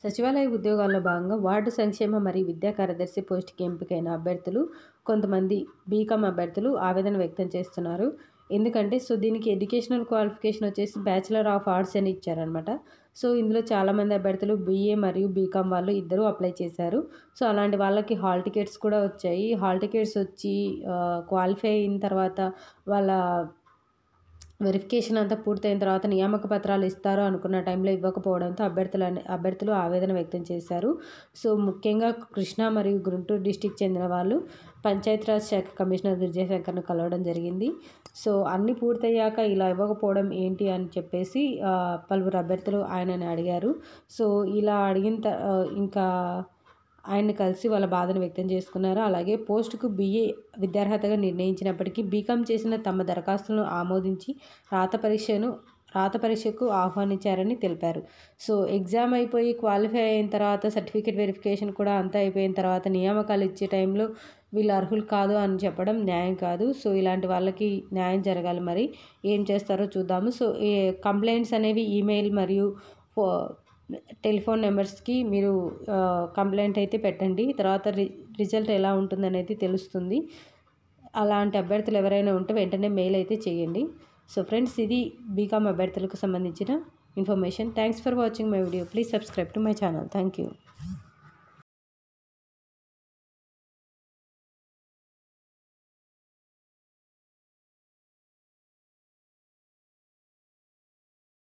సచివాలయ ఉద్యోగాల్లో భాగంగా వార్డు సంక్షేమ మరియు విద్యా కార్యదర్శి పోస్టుకి ఎంపికైన అభ్యర్థులు కొంతమంది బీకామ్ అభ్యర్థులు ఆవేదన వ్యక్తం చేస్తున్నారు ఎందుకంటే సో దీనికి ఎడ్యుకేషనల్ క్వాలిఫికేషన్ వచ్చేసి బ్యాచిలర్ ఆఫ్ ఆర్ట్స్ అని ఇచ్చారనమాట సో ఇందులో చాలామంది అభ్యర్థులు బీఏ మరియు బీకామ్ వాళ్ళు ఇద్దరు అప్లై చేశారు సో అలాంటి వాళ్ళకి హాల్ టికెట్స్ కూడా వచ్చాయి హాల్ టికెట్స్ వచ్చి క్వాలిఫై అయిన తర్వాత వాళ్ళ వెరిఫికేషన్ అంతా పూర్తయిన తర్వాత నియామక పత్రాలు ఇస్తారు అనుకున్న టైంలో ఇవ్వకపోవడంతో అభ్యర్థులు అనే- అభ్యర్థులు ఆవేదన వ్యక్తం చేశారు సో ముఖ్యంగా కృష్ణా మరియు గుంటూరు డిస్టిక్ చెందిన వాళ్ళు పంచాయతీరాజ్ శాఖ కమిషనర్ విజయశంకర్ను కలవడం జరిగింది సో అన్నీ పూర్తయ్యాక ఇలా ఇవ్వకపోవడం ఏంటి అని చెప్పేసి ఆ, పలువురు అభ్యర్థులు ఆయనని అడిగారు సో ఇలా అడిగిన త- ఆ, ఇంకా ఆయన్ని కలిసి వాళ్ళ బాధను వ్యక్తం చేసుకున్నారు అలాగే పోస్టుకు బీఏ విద్యార్హతగా నిర్ణయించినప్పటికీ బీకామ్ చేసిన తమ దరఖాస్తులను ఆమోదించి రాత పరీక్షను రాత పరీక్షకు ఆహ్వానించారని తెలిపారు సో ఎగ్జామ్ అయిపోయి క్వాలిఫై అయిన తర్వాత సర్టిఫికేట్ వెరిఫికేషన్ కూడా అంతా అయిపోయిన తర్వాత నియామకాలు ఇచ్చే టైంలో వీళ్ళు అర్హులు కాదు అని చెప్పడం న్యాయం కాదు సో ఇలాంటి వాళ్ళకి న్యాయం జరగాలి మరి ఏం చేస్తారో చూద్దాము సో ఈ కంప్లైంట్స్ అనేవి ఈమెయిల్ మరియు ఫో టెలిఫోన్ నెంబర్స్కి మీరు ఆ, కంప్లైంట్ అయితే పెట్టండి తర్వాత రి రిజల్ట్ ఎలా ఉంటుందనేది తెలుస్తుంది అలాంటి అభ్యర్థులు ఎవరైనా ఉంటే వెంటనే మెయిల్ అయితే చేయండి సో ఫ్రెండ్స్ ఇది బీకామ్ అభ్యర్థులకు సంబంధించిన information thanks for watching my video please subscribe to my channel thank you